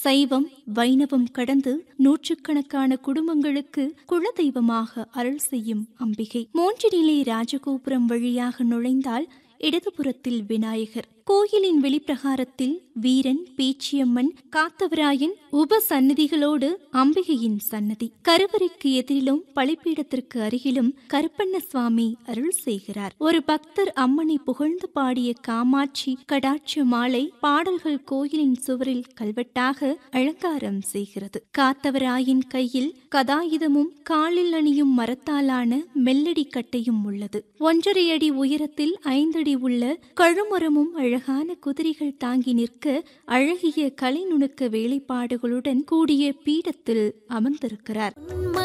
சைவம் வைணவம் கடந்து நூற்றுக்கணக்கான குடும்பங்களுக்கு குலதெய்வமாக அருள் செய்யும் அம்பிகை மூன்று நிலை ராஜகோபுரம் வழியாக நுழைந்தால் இடதுபுறத்தில் விநாயகர் கோயிலின் வெளிப்பிரகாரத்தில் வீரன் பேச்சியம்மன் காத்தவராயன் உப சந்நிதிகளோடு அம்பிகையின் சன்னதி கருவறைக்கு எதிரிலும் பழிப்பீடத்திற்கு அருகிலும் கருப்பண்ண சுவாமி அருள் செய்கிறார் ஒரு பக்தர் அம்மனை புகழ்ந்து பாடிய காமாட்சி கடாட்ச மாலை பாடல்கள் கோயிலின் சுவரில் கல்வெட்டாக அலங்காரம் செய்கிறது காத்தவராயின் கையில் கதாயுதமும் காலில் அணியும் மரத்தாலான மெல்லடி கட்டையும் உள்ளது ஒன்றரை அடி உயரத்தில் ஐந்தடி உள்ள கழுமரமும் அழகான குதிரைகள் தாங்கி நிற்க அழகிய கலை நுணுக்க வேலைப்பாடுகளுடன் கூடிய பீடத்தில் அமர்ந்திருக்கிறார்